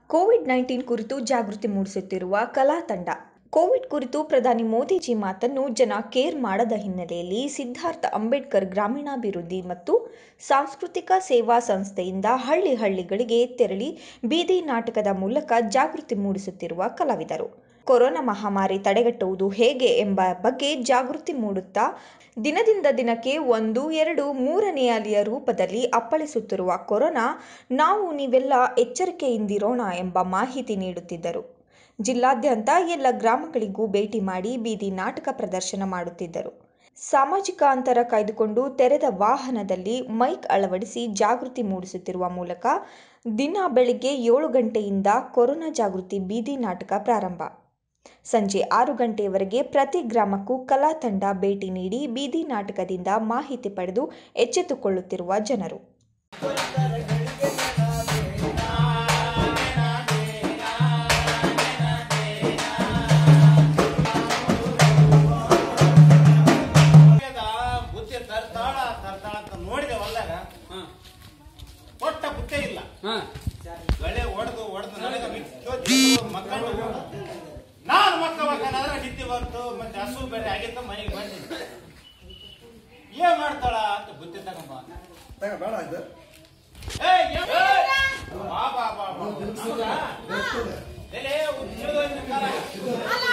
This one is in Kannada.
ಕೋವಿಡ್ ನೈನ್ಟೀನ್ ಕುರಿತು ಜಾಗೃತಿ ಮೂಡಿಸುತ್ತಿರುವ ಕಲಾ ತಂಡ ಕೋವಿಡ್ ಕುರಿತು ಪ್ರಧಾನಿ ಮೋದಿಜಿ ಮಾತನ್ನು ಜನ ಕೇರ್ ಮಾಡದ ಹಿನ್ನೆಲೆಯಲ್ಲಿ ಸಿದ್ಧಾರ್ಥ ಅಂಬೇಡ್ಕರ್ ಗ್ರಾಮೀಣಾಭಿವೃದ್ಧಿ ಮತ್ತು ಸಾಂಸ್ಕೃತಿಕ ಸೇವಾ ಸಂಸ್ಥೆಯಿಂದ ಹಳ್ಳಿ ಹಳ್ಳಿಗಳಿಗೆ ತೆರಳಿ ಬೀದಿ ನಾಟಕದ ಮೂಲಕ ಜಾಗೃತಿ ಮೂಡಿಸುತ್ತಿರುವ ಕಲಾವಿದರು ಕೊರೋನಾ ಮಹಾಮಾರಿ ತಡೆಗಟ್ಟುವುದು ಹೇಗೆ ಎಂಬ ಬಗ್ಗೆ ಜಾಗೃತಿ ಮೂಡುತ್ತಾ ದಿನದಿಂದ ದಿನಕ್ಕೆ ಒಂದು ಎರಡು ಮೂರನೇ ಅಲೆಯ ರೂಪದಲ್ಲಿ ಅಪ್ಪಳಿಸುತ್ತಿರುವ ಕೊರೋನಾ ನಾವು ನೀವೆಲ್ಲ ಎಚ್ಚರಿಕೆಯಿಂದಿರೋಣ ಎಂಬ ಮಾಹಿತಿ ನೀಡುತ್ತಿದ್ದರು ಜಿಲ್ಲಾದ್ಯಂತ ಎಲ್ಲ ಗ್ರಾಮಗಳಿಗೂ ಭೇಟಿ ಮಾಡಿ ಬೀದಿ ನಾಟಕ ಪ್ರದರ್ಶನ ಮಾಡುತ್ತಿದ್ದರು ಸಾಮಾಜಿಕ ಅಂತರ ಕಾಯ್ದುಕೊಂಡು ತೆರೆದ ವಾಹನದಲ್ಲಿ ಮೈಕ್ ಅಳವಡಿಸಿ ಜಾಗೃತಿ ಮೂಡಿಸುತ್ತಿರುವ ಮೂಲಕ ದಿನ ಬೆಳಿಗ್ಗೆ ಏಳು ಗಂಟೆಯಿಂದ ಕೊರೋನಾ ಜಾಗೃತಿ ಬೀದಿ ನಾಟಕ ಪ್ರಾರಂಭ ಸಂಜೆ ಆರು ಗಂಟೆಯವರೆಗೆ ಪ್ರತಿ ಗ್ರಾಮಕ್ಕೂ ಕಲಾ ತಂಡ ಭೇಟಿ ನೀಡಿ ಬೀದಿ ನಾಟಕದಿಂದ ಮಾಹಿತಿ ಪಡೆದು ಎಚ್ಚೆತ್ತುಕೊಳ್ಳುತ್ತಿರುವ ಜನರು ದ ಬುತ್ತಿ ತರ್ತಾಳ ತರ್ತಾಳ ಅಂತ ನೋಡಿದೆ ಹೊಲ್ದಾಗ ಒಟ್ಟ ಬುತ್ತೆ ಇಲ್ಲ ಗಳೆ ಹೊಡೆದು ಹೊಡೆದು ನನಗೆ ಮಿಕ್ಕೋ ಜೀವ ಮಕ್ಕಳು ನಾನು ಮಕ್ಕವಾಗನಾದ್ರೆ ನಿದ್ದೆ ಬಂತು ಮತ್ತೆ ಹಸು ಬೇರೆ ಆಗಿತ್ತ ಮನೆಗೆ ಬಂದಿ ಏನ್ ಮಾಡ್ತಾಳ ಅಂತ ಬುತ್ತಿ ತಗೊಂಬ ತಗ ಬೇಡ ಇದು ಏಯ್, ಏ- ಏಯ್! ಬಾ ಬಾ ಬಾ ಬಾ. ಹೌದಾ? ಎಲೆ, ಉಜ್ಜಿಡ್ದು ಹೋಯ್ತು ಕಾಲ.